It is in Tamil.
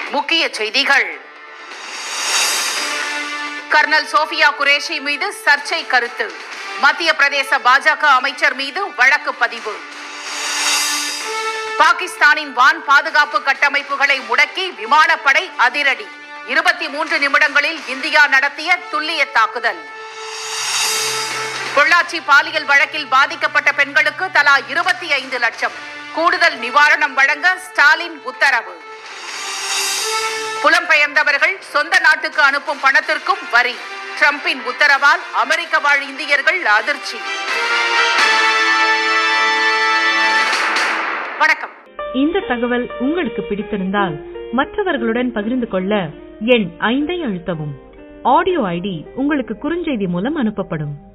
முக்கிய செய்திகள் கர்னல் சோஃபியா குரேஷி மீது சர்ச்சை கருத்து மத்திய பிரதேச பாஜக அமைச்சர் மீது வழக்கு பதிவு பாகிஸ்தானின் வான் பாதுகாப்பு கட்டமைப்புகளை முடக்கி விமானப்படை அதிரடி இருபத்தி மூன்று நிமிடங்களில் இந்தியா நடத்திய துல்லிய தாக்குதல் பொள்ளாச்சி பாலியல் வழக்கில் பாதிக்கப்பட்ட பெண்களுக்கு தலா இருபத்தி ஐந்து லட்சம் கூடுதல் நிவாரணம் வழங்க ஸ்டாலின் உத்தரவு புலம்பெயர்ந்தவர்கள் சொந்த நாட்டுக்கு அனுப்பும் பணத்திற்கும் வரி ட்ரம்பின் உத்தரவால் அமெரிக்க வாழ் இந்தியர்கள் அதிர்ச்சி வணக்கம் இந்த தகவல் உங்களுக்கு பிடித்திருந்தால் மற்றவர்களுடன் பகிர்ந்து கொள்ள எண் ஐந்தை அழுத்தவும் ஆடியோ ஐடி உங்களுக்கு குறுஞ்செய்தி மூலம் அனுப்பப்படும்